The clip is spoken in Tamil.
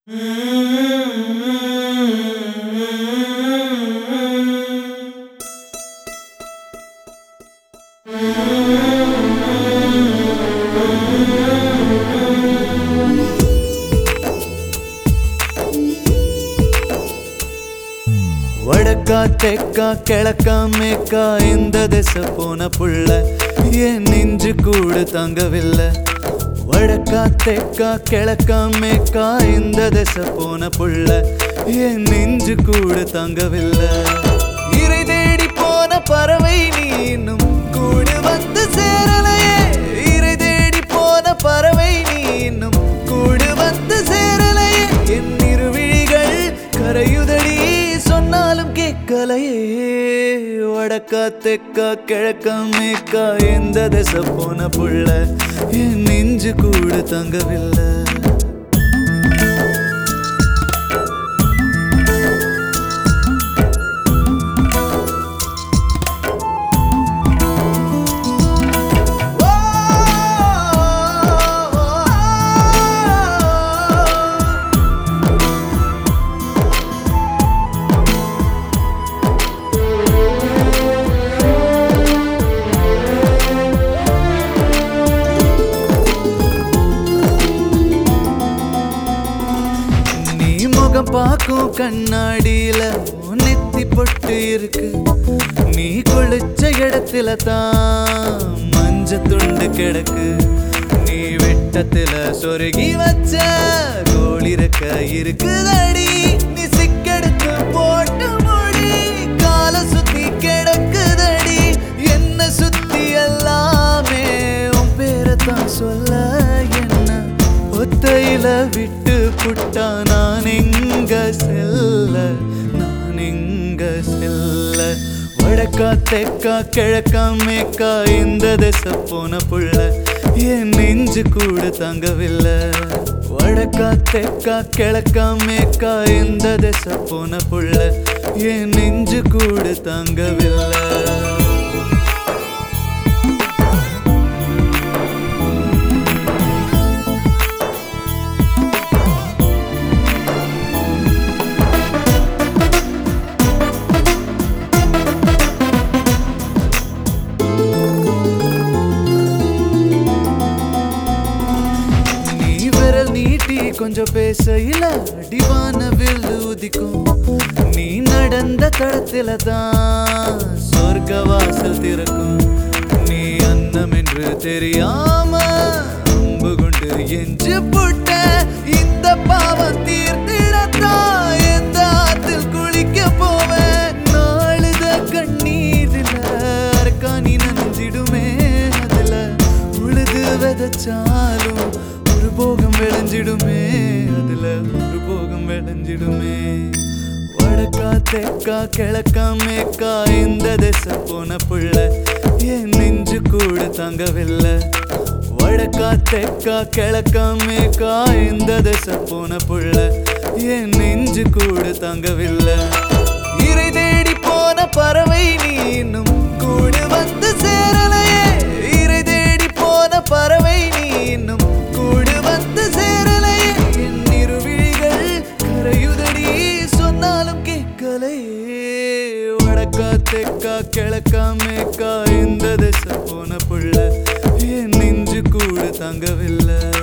வடக்கா தெக்கா கிழக்கா மேக்கா இந்த திசை போன புள்ள என் நெஞ்சு கூடு தங்கவில்லை வடக்கா தெக்கா கிழக்கா மேக்கா இந்த திசை போன புள்ள என் நெஞ்சு கூடு தங்கவில்லை இறை தேடி போன பறவை நீ இன்னும் கூடு வந்து சேரலையே இறை தேடி போன பறவை நீ இன்னும் கூடு வந்து சேரலையே என் இருவிழிகள் கரையுதடி சொன்னாலும் கேட்கலையே வடக்கா தெக்கா கிழக்கா மேக்கா எந்த திசை போன புள்ள என் நெஞ்சு கூட தங்கவில்லை நீ முகம் பார்க்கும் கண்ணாடியில உன் நெத்தி பொட்டு இருக்கு நீ குளிச்ச இடத்துல தான் மஞ்ச துண்டு கிடக்கு நீ வெட்டத்துல சொருகி வச்ச கோழி ரெக்க இருக்குதடி நீ சிக்கெடுத்து போட்டு முடி கால சுத்தி கிடக்குதடி என்ன சுத்தி எல்லாமே உன் பேரை தான் சொல்ல என்ன ஒத்தையில விட்டு புட்டா நான் எங்க செல்ல நான் எங்க செல்ல வடக்கா தெக்கா கிழக்கா மேக்கா இந்த திசை போன புள்ள என் நெஞ்சு கூட தங்கவில்லை வடக்கா தெக்கா கிழக்கா மேக்கா இந்த திசை போன புள்ள என் நெஞ்சு கூட தங்கவில்லை நீ விரல் நீட்டி கொஞ்சம் பேசையில அடிவான வில்லு உதிக்கும் நீ நடந்த தடத்துல தான் சொர்க்க வாசல் திறக்கும் நீ அன்னம் என்று தெரியாம அம்பு கொண்டு எஞ்சு புட்ட இந்த பாவம் தீர்த்திடத்தான் எந்த ஆத்தில் குளிக்க போவேன் நாளுத கண்ணீரில அரைக்காணி நனைஞ்சிடுமே அதுல உழுது விதைச்சாலும் ஒரு போகம் விளைஞ்சிடுமே அதுல ஒரு போகம் விளைஞ்சிடுமே வடக்கா தெக்கா கிழக்கா மேக்கா இந்த திசை போன புள்ள என் நெஞ்சு கூட தங்கவில்லை வடக்கா தெக்கா கிழக்கா மேக்கா இந்த திசை போன புள்ள என் நெஞ்சு கூட தங்கவில்லை இறை தேடி போன பறவை நீ இன்னும் கூடு வந்து சேரலையே இறை தேடி போன பறவை நீ இன்னும் கூடு வந்து சேரலையே என் இருவிழிகள் கரையுதடி சொன்னாலும் கேட்கலையே வடக்கா தெக்கா கிழக்கா மேக்கா இந்த திசை போன புள்ள என் நெஞ்சு கூட தங்கவில்லை